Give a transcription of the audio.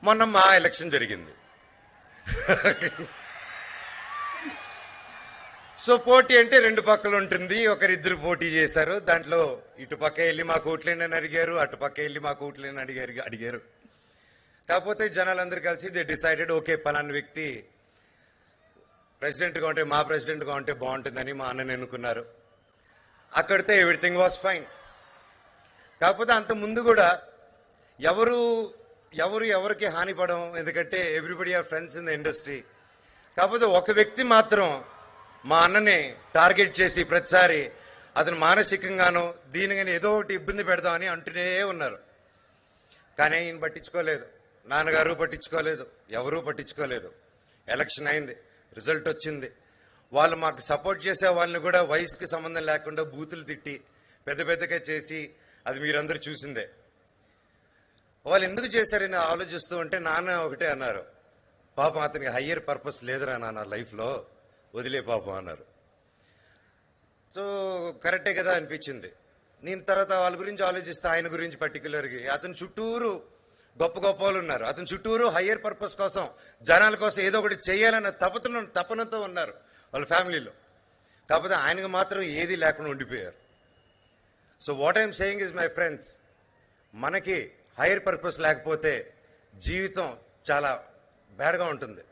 మొన్న మా ఎలక్షన్ జరిగింది సో పోటీ అంటే రెండు పక్కలు ఉంటుంది ఒకరిద్దరు పోటీ చేశారు దాంట్లో ఇటు పక్క వెళ్ళి మా కోట్లేనని అడిగారు అటు పక్క వెళ్ళి మా కోట్లేనని అడిగారు అడిగారు కాకపోతే జనాలందరూ కలిసి దే డిసైడెడ్ ఓకే పలానా వ్యక్తి ప్రెసిడెంట్గా ఉంటే మా ప్రెసిడెంట్గా ఉంటే బాగుంటుందని మా అన్నని ఎన్నుకున్నారు అక్కడితో ఎవ్రీథింగ్ వాస్ ఫైన్ కాకపోతే అంత ముందు కూడా ఎవరు ఎవరు ఎవరికి హానిపడం ఎందుకంటే everybody are friends in the industry కాకపోతే ఒక వ్యక్తి మాత్రం మా అన్నని టార్గెట్ చేసి ప్రతిసారి అతను మానసికంగాను దీనిగాని ఏదో ఒకటి ఇబ్బంది పెడదామని అంటూనే ఉన్నారు కానీ ఈయన పట్టించుకోలేదు నాన్నగారు పట్టించుకోలేదు ఎవరూ పట్టించుకోలేదు ఎలక్షన్ అయింది రిజల్ట్ వచ్చింది వాళ్ళు మాకు సపోర్ట్ చేసే వాళ్ళని కూడా వయసుకి సంబంధం లేకుండా బూతులు తిట్టి పెద్ద పెద్దగా చేసి అది మీరందరూ చూసిందే వాళ్ళు ఎందుకు చేశారని ఆలోచిస్తూ ఉంటే నాన్న ఒకటే అన్నారు పాపం అతనికి హయ్యర్ పర్పస్ లేదురా నాన్న లైఫ్లో వదిలే పాపం అన్నారు సో కరెక్టే కదా అనిపించింది నేను తర్వాత వాళ్ళ గురించి ఆలోచిస్తే ఆయన గురించి పర్టికులర్గా అతని చుట్టూరు గొప్ప గొప్ప వాళ్ళు ఉన్నారు అతని చుట్టూరు హయ్యర్ పర్పస్ కోసం జనాల కోసం ఏదో ఒకటి చేయాలన్న తపన తపనతో ఉన్నారు వాళ్ళ ఫ్యామిలీలో కాకపోతే ఆయనకు మాత్రం ఏది లేకుండా ఉండిపోయారు so what I'm saying is my friends మనకి హైయర్ పర్పస్ లేకపోతే జీవితం చాలా బ్యాడ్గా ఉంటుంది